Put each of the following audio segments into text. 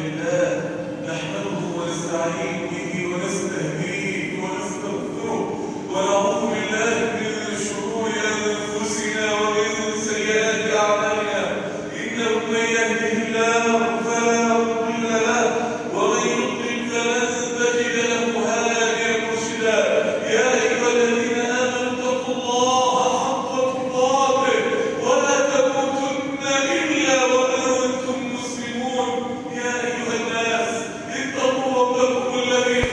لله نحمده ونستعين به ونستهديه ونستغفره ونعوذ بالله من شرور انفسنا ومن سيئات اعمالنا انه من يهده الله فلا مضل له ومن يضلل فلن تجد له هاديا مرشدا يا ايها الذين امنوا اتقوا الله حق تقاته ولا تموتن الا وانتم مسلمون يا ايها الناس اتقوا ربكم الذي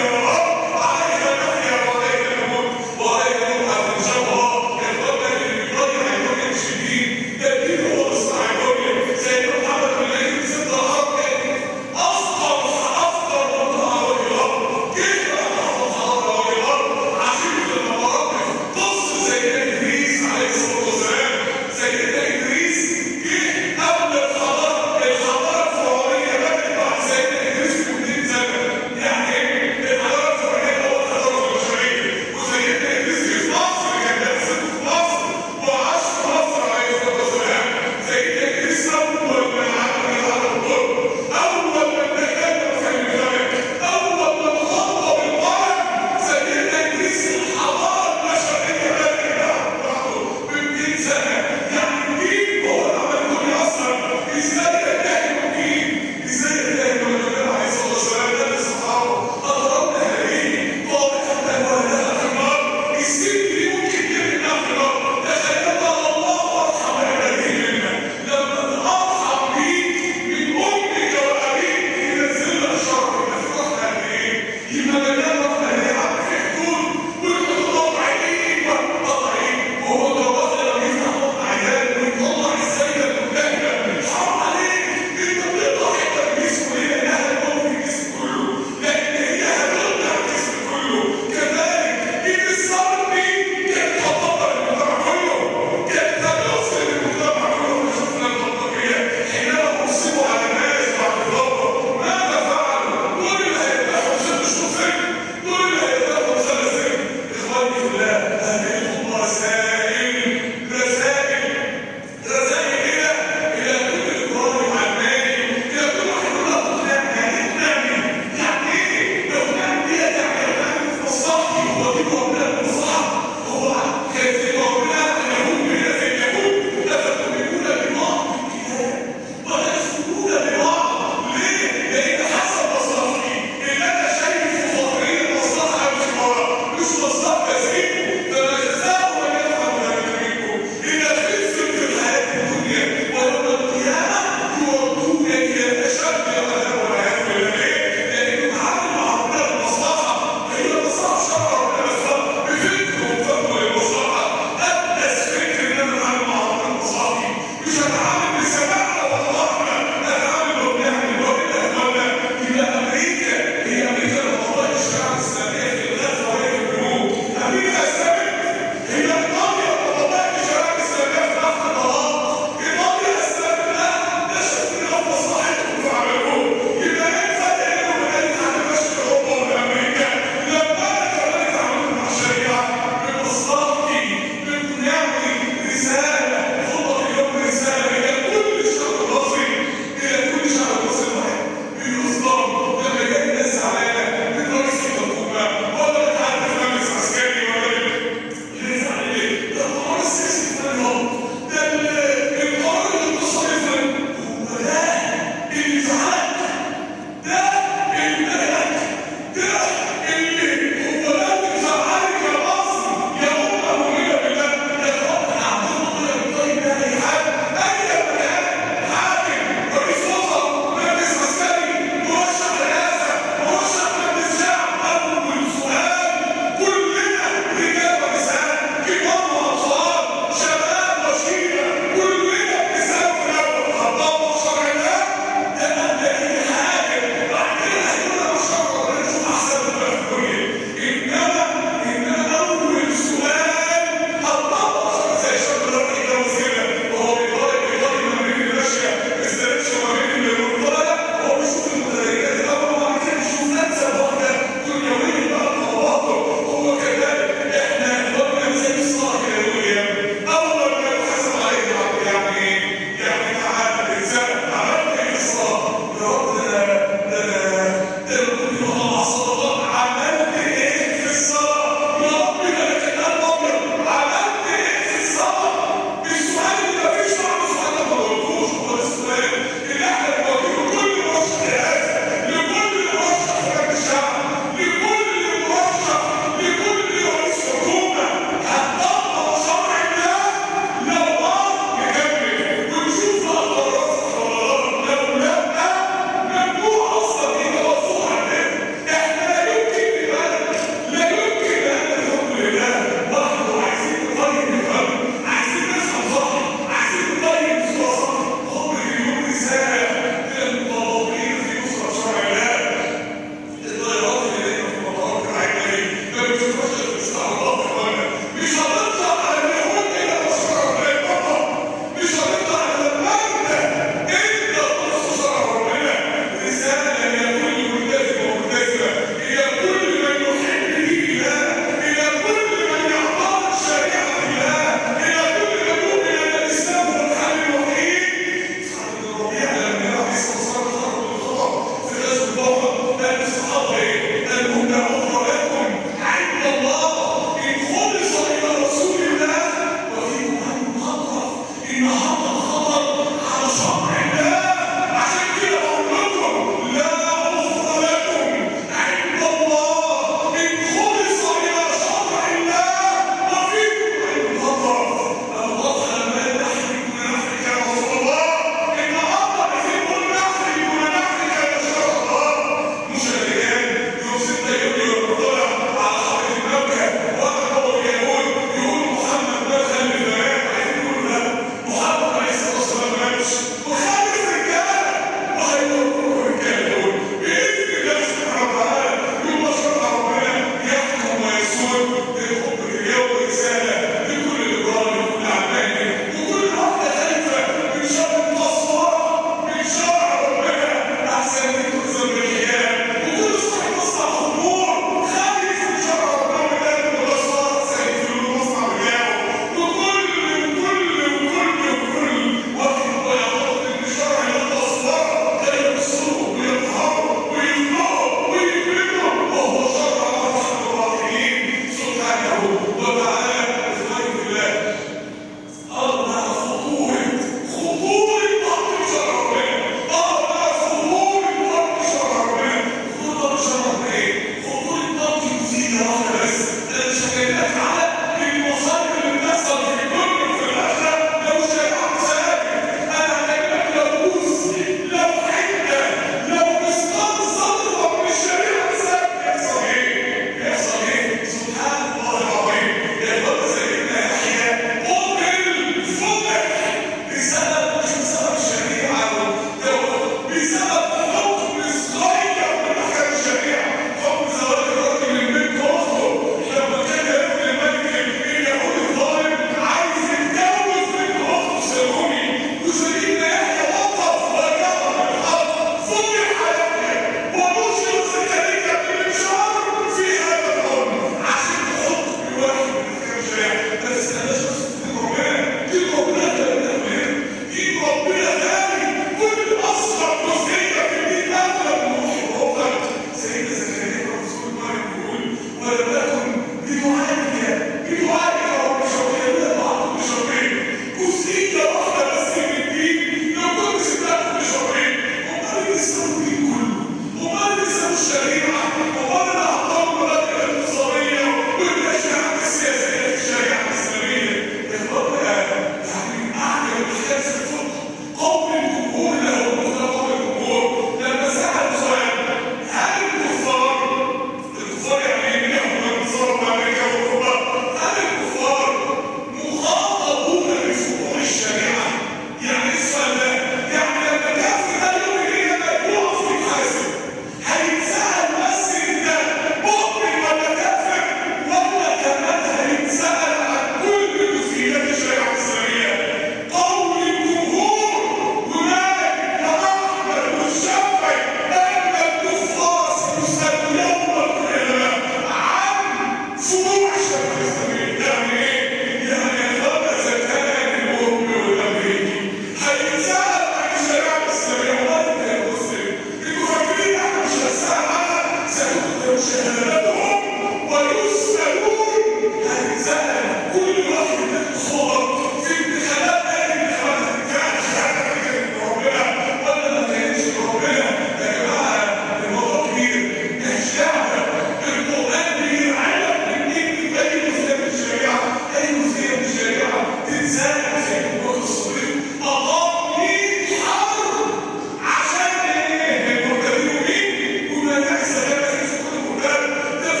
شهادتهم ويسألون هيتسأل كل واحد من صور في انتخابات هذه الانتخابات كان شهادة كانت من ربنا ولا ما كانتش من ربنا يا جماعة الموضوع كبير مش لعبة القرآن بيرعبك من إن أي مسلم من الشريعة أي مسلم من الشريعة تتسأل زي أبو بكر الصديق أقام 100 حرب عشان ايه؟ المرتدين مين؟ وما يحصل لما يمسك كل المرتد ده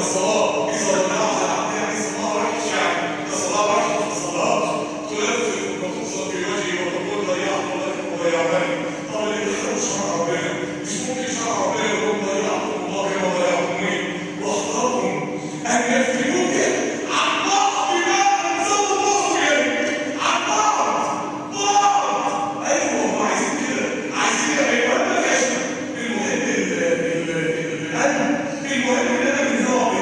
الصلاه اذا ضيعت العبد يعني صلاه وحش يعني ده صلاه وحش مش صلاه تلف وتوصل في وجهي وتقول ضيعت الله وضيعتني طب اللي بيحب شرع ربنا مش ممكن شرع ربنا يقول ضيعتم الله كما ضيعتموني واخطاكم ان يفتنوك عن بعض ما انزل الله اليك عن بعض بعض ايوه هم عايزين كده عايزين ايوه ما فيهاش المهم ال- ال- القلب المهم ان انا من نوع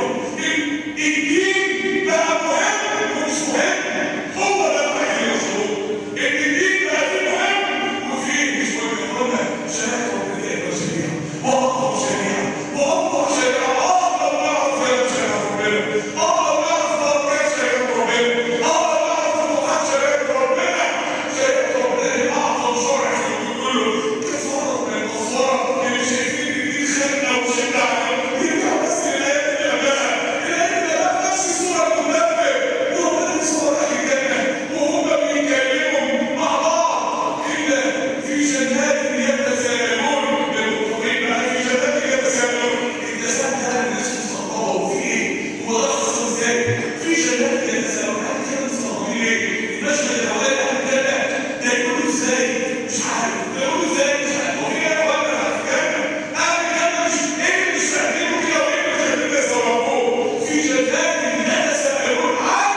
الدين بقى مهم ومش مهم هو ده اللي عايزين يوصلوه ان الدين بقى فيه مهم وفيه مش مهم يا اخوانا شهاده ربنا يبقى شريعه واقوى شريعه واقوى شريعه اه لو نعرف كلام شريعه ربنا اه لو نعرف اركان شريعه ربنا اه لو نعرف فتوحات شريعه ربنا شريعه ربنا هي اعظم شرع في الوجود كله كفاره من الاسوار اللي شايفين ان دي خلقه وشده عليهم يرجع بس للايات اللي قبلها الايات اللي قبلها نفس سوره المنبه وربنا سوره اهل الجنه وهم بيتكلموا مع بعض الا في جنات يتساءلون للمتقين بقى في جنات يتساءلون التساؤل ده الناس مستغربه وفي ايه؟ هو ده حصل ازاي؟ في جنات يتساءلون هل كانوا مستغربين ليه؟ المشهد الاولاني اهل الجنه ده يقولوا ازاي؟ مش عارف ده يقولوا ازاي؟ مش عارف هو في ايه ولا اهل الجنه؟ اهل الجنه مش ايه اللي مش فاهمينه كده وايه اللي مش قادرين يستوعبوه؟ في جنات يتساءلون عن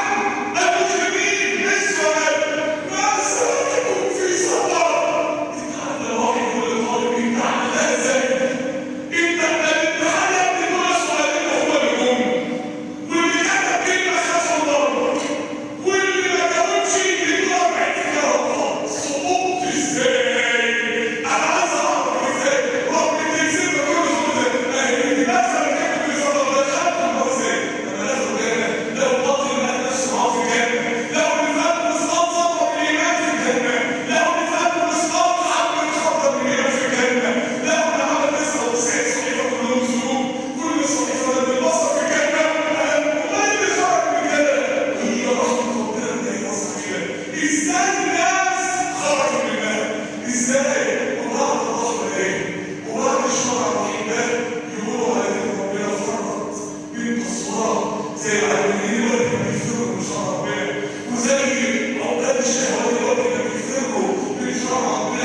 المجرمين السؤال ما سلككم في سقر؟ انت عارف لو واحد يقول لطالب انت عملتها ازاي؟ انت الامتحان يا ابني دول سؤالين وهو اللي جم واللي كتب كلمه خمسه ضرب واللي ما جاوبش يضرب عينك يا رب سقطت ازاي؟ انا عايز اعرف ازاي رب تكسب كل سؤال ازاي؟ مثلا كتب في صدر ده خدت المره ازاي؟ لما دخلوا الجنه لو بطل لقى نفسه معاه في الجنه لو نفاق مسقط صدر الايمان في الجنه لو نفاق مسقط حب خطر الايمان في الجنه لو عمل 99 صحيفه كلهم ذنوب كل صحيفه من البصر في الجنه وما اللي خرج من الجنه هي رحمه ربنا ان هي تصل كده ازاي الناس خرجوا من النار ازاي وبعد الرحمه ايه وبعد الشرع الرحيم ده يقولوا على ان ربنا فرط من تصويرات زي العلمانيين اللي كانوا بيفروا من شرع ربنا وزي عقاد الشهوات اللي كانوا بيفروا من شرع ربنا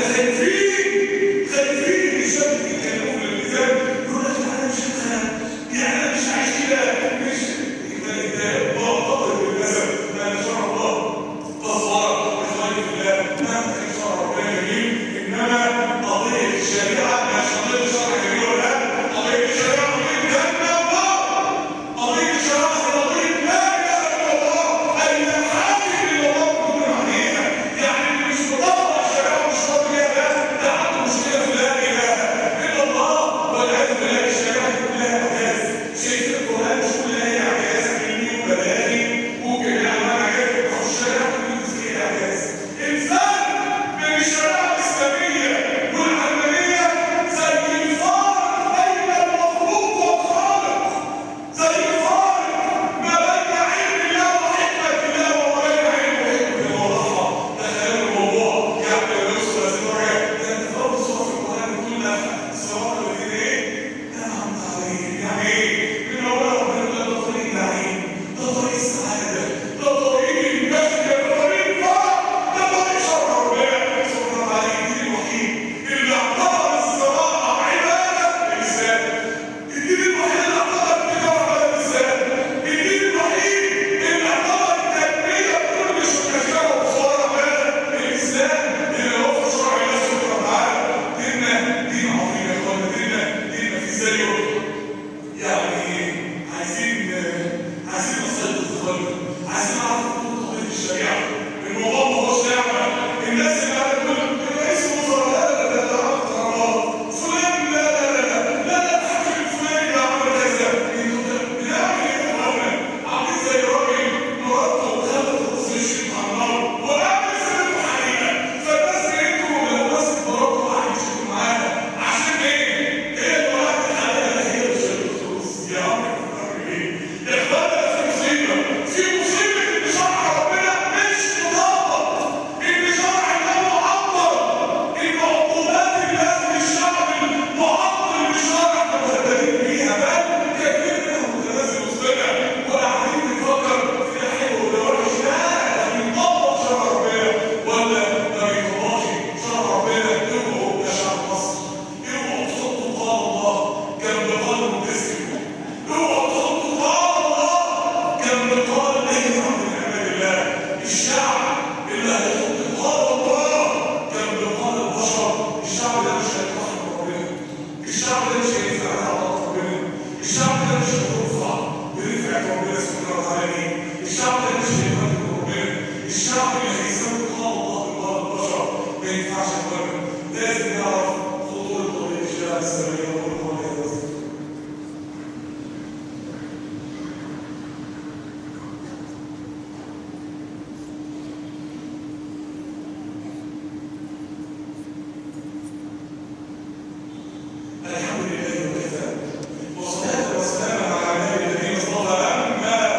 خايفين خايفين الشاب يتكلموا في الميزان يقول لك انا مش انا يعني انا مش عايش كده مش يبقى انت بطل بالنسب ما شاء الله تصور اخواني في الله ما كان شرع ربنا جميل انما قضيه الشريعه مش قضيه الشرع جميل ولا لا قضيه الشريعه قضيه جنه ونار قضيه الشريعه قضيه لا اله الا الله اي الحاكم اللي الله بدون عليها يعني اللي مش مطبق الشريعه ومش راضي بيها ده ده عنده مشكله في لا اله الا الله والعياذ بالله الشريعه دي كلها اعجاز شايف القران مش كل ايه اعجاز علمي وبلاغي وجميع انواع الاعجاز هو الشريعه كلها فيها اعجاز الفرق بين الشريعه الاسلاميه والعلمانيه زي الفارق بين المخلوق والخالق زي الفارق ما بين علم الله وحكمه الله وما بين علم وحكمه الله تخيلوا الموضوع يعني لو يوصل لدرجه ده انت في اول سوره في القران بتقول لك صراط الذين ايه؟ انعمت عليهم يعني ايه؟ من اول ربنا يقول لك ده طريق النعيم ده طريق السعاده ده طريق النجاه ده طريق الفرح ده طريق شرع ربنا سبحانه وتعالى الدين الوحيد اللي اعتبر الصراحه عباده الانسان الدين الوحيد اللي اعتبر التجاره عباده الانسان الدين الوحيد اللي اعتبر التنميه بكل شركتها وخساره عباده الانسان اللي هو في شرع الله سبحانه وتعالى ديننا دين عظيم يا اخوانا ديننا دين ما فيش زيه يعني عايزين عايزين نصيد الخلق عايزين نعرف خطوط قضيه الشريعه الموضوع ما هوش لعبه الناس اللي قاعده تقول رئيس الوزراء لا لا لا ده عمل قرارات فلان لا لا لا لا لا لا الحاكم الفلاني ده عمل كذا انتوا بنعمل ايه يا اخوانا عاملين زي راجل مراته خلت الرز يشرب على النار وقبل سنه حريقه فالناس لقيته لو ماسك مراته وقاعد يشرب معاها عشان ايه؟ هي اللي وقعت عليها هي اللي شربت الرز يا عم ايه؟ يا اخوانا ده في مصيبه ربنا سبحانه وتعالى ايه؟ الشعب ده مش هيملك ربنا الشعب اللي هيسوي قال الله بالله البشر ما ينفعش يتوجه لازم يعرف خطوره طريق الشارع السريه والقول هذا الحمد لله وكفى والصلاة والسلام على النبي الذي اصطفى أما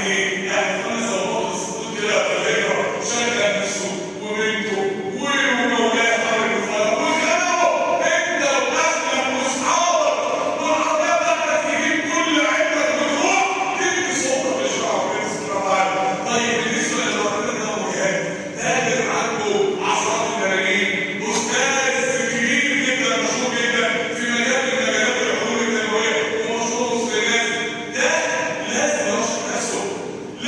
ايه؟ يعني خمس ضوابط السقوط كده في الهجره شغل نفسه وبنته ومولاه حرب الفرق وخلقه انت واهلك واصحابك والعربيه بتاعتك تجيب كل عيبك وتروح تدي صوتك للشعب سبحانه وتعالى طيب بالنسبه للراجل ده مجاهد تاجر عنده عشرات الملايين استاذ كبير جدا مشهور جدا في مجال من مجالات العلوم التنمويه ومشهور وسط الناس ده لازم يرشح نفسه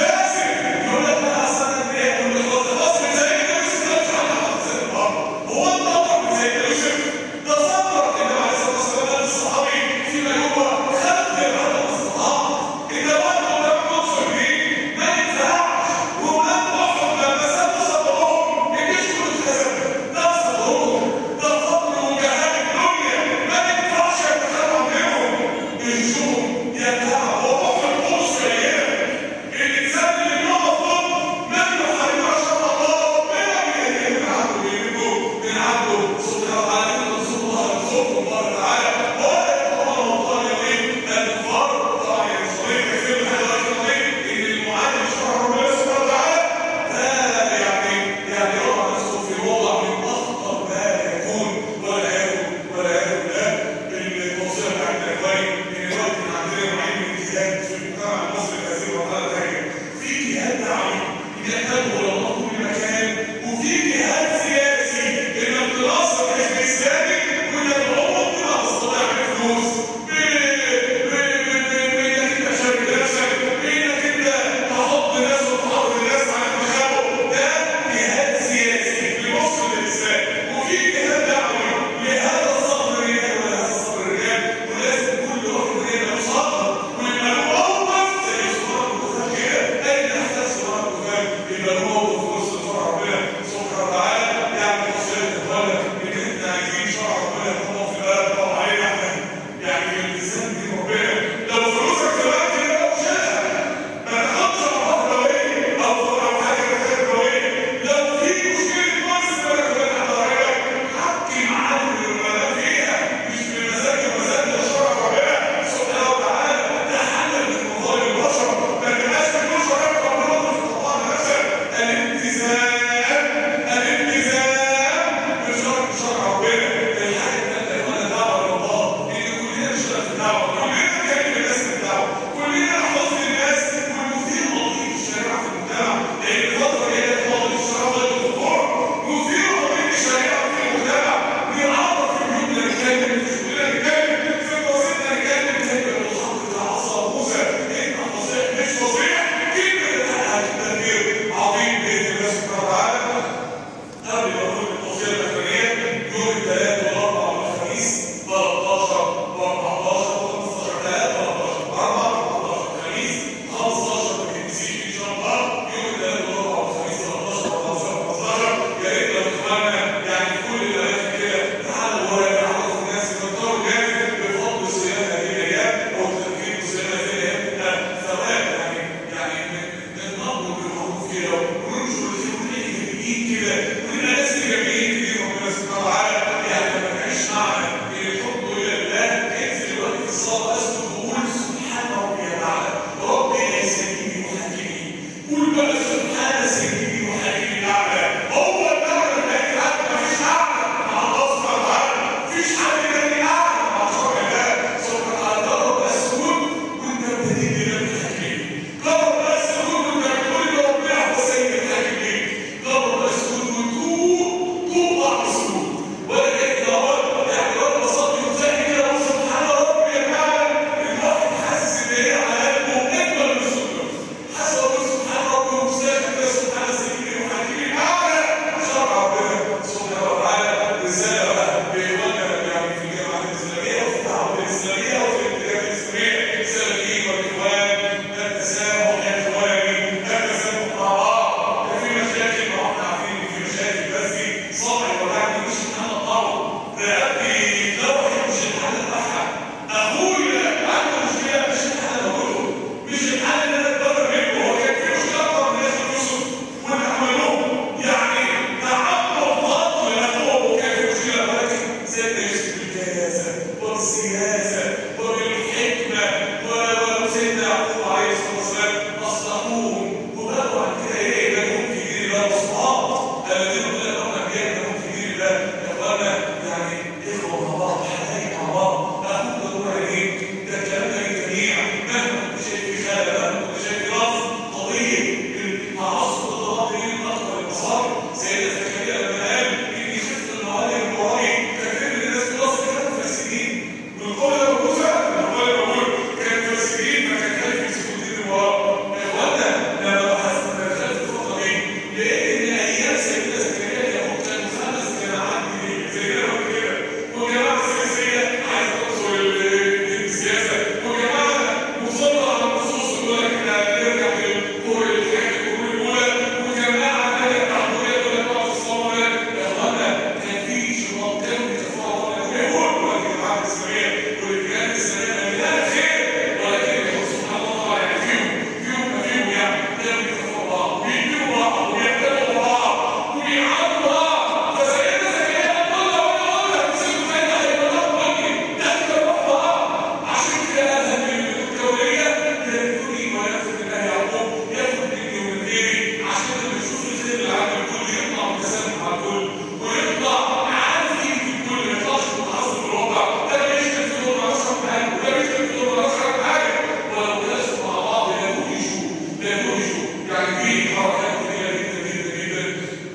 في حركات كتيره جدا جدا جدا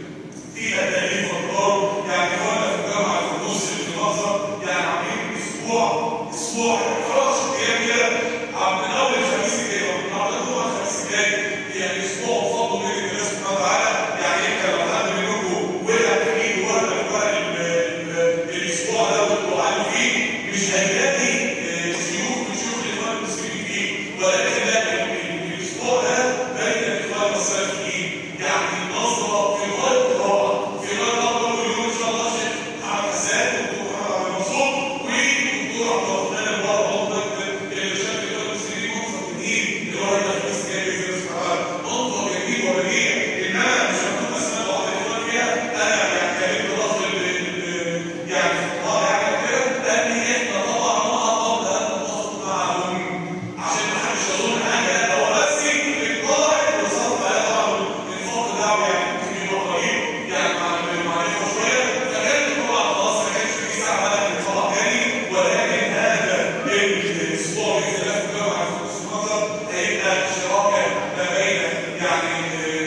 في تدريب افكار يعني وانا في الجامعه في النص اللي في المحظر يعني عاملين اسبوع اسبوع خلاص ايام كده عم من اول الخميس الجاي او من اول الجمعه الخميس الجاي يعني اسبوع بفضل من الله سبحانه وتعالى يعني يمكن لو حد منكم وقع في ايده ورقه من ورق ال- ال- الاسبوع ده والقران فيه مش هيلاقي آه، شيوخ من شيوخ الاخوان المسلمين فيه ولكن لا ال- ال- الاسبوع ده بين الاخوان السلفيين يعني نظره في غايه الروعه في غايه الروعه واليوم ان شاء الله شيخ محمد حسان والدكتور محمد عبد المنصور والدكتور عبد الرحمن البر اللي شاف الاخوان المسلمين منظر جديد اللي هو هيبقى الخميس الجاي باذن الله سبحانه وتعالى منظر جميل وبديع انما مش هنقول اسماء بعض الاخوان فيها انا يعني كلمت رفض يعني في القطاع يعني كده لان احنا طبعا ما قبل ان نتفق معهم عشان ما حدش يظن حاجه هو بس القائد وصرف على طبعا الفرق ده يعني ممكن يبقى قريب يعني مع المعرفه شويه فكان طبعا خلاص ما كانش في ساعه بقى للفرق تاني ولكن هذا الاسبوع باذن الله في الجامعه في نص مصر هيبقى شراكه ما بين يعني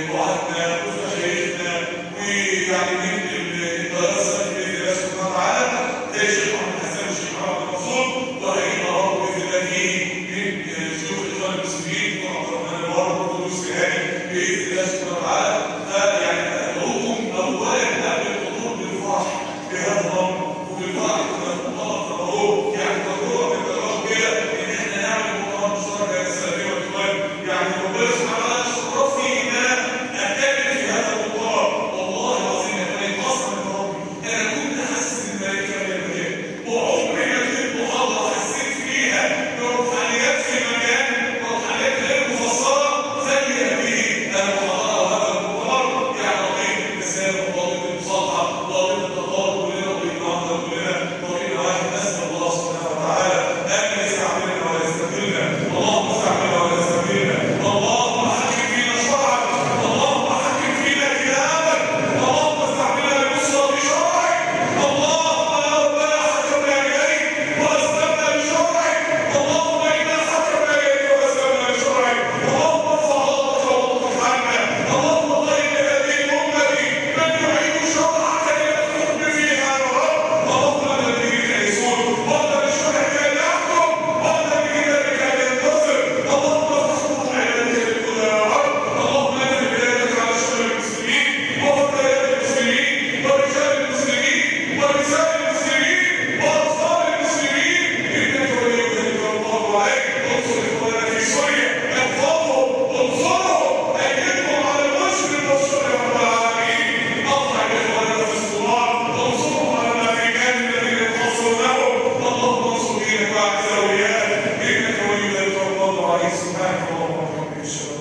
دعاتنا ومشايخنا ويعني من الدراسه باذن الله سبحانه وتعالى زي الشيخ محمد حسن والشيخ محمد منصور وهيبقى برضه باذن الله فيه من شيوخ الاخوان المسلمين وعبد الرحمن البر ودروس كهاني باذن الله سبحانه وتعالى فيعني ادعوكم اولا قبل الحضور بالفرح بهذا الامر وبالفرح كما تطلب اهو يعني تجربه من التجارب كده ان احنا نعمل مؤتمر مشترك بين السلفيه والاخوان يعني ربنا سبحانه وتعالى شرفني ان انا اتكلم في هذا المؤتمر والله العظيم يا اخواني قسما بربي انا كنت حاسس ان الملائكه هي المكان وعمري ما كنت محاضره حسيت فيها بروحانيات في المكان روحانيات غير مفسره زي هذه المحاضره وهذا المؤتمر يعني قضيه الانسان وقضيه المصالحه وقضيه التقارب كلنا وبيتنا كلنا وبيتنا واحد نسال الله سبحانه وتعالى ان يستعملنا ولا يستبدلنا اللهم استعملنا ولا يستبدلنا اللهم حكم فينا شرعك اللهم حكم فينا كتابك اللهم استعملنا لنصرة شرعك اللهم يا ربنا حكمنا اليك واسلمنا بشرعك اللهم انا حكمنا اليك واسلمنا بشرعك اللهم ارفع غضبك وغضبك عنا اللهم طيب هذه الامه من يعيد شرعك للحكم فيها يا رب اللهم انا بدينك يسود وانا بشرعك ان يحكم وانا بكتابك ان ينتصر اللهم افتح عبادك الكل يا رب اللهم انزل بلادك على شر المسلمين وفتيات المسلمين ورجال المسلمين ونساء المسلمين واطفال المسلمين انك ولي ذلك والله عليك انصر اخواننا في سوريا احفظهم انصرهم ايدهم على المشرق والشرق يا رب العالمين اطعم اخواننا في الصومال وانصرهم على الامريكان الذين يحصلونهم اللهم انصر دينك واعز اولياءك انك ولي ذلك والله عليك سبحانك اللهم وبحمدك اشهد ان لا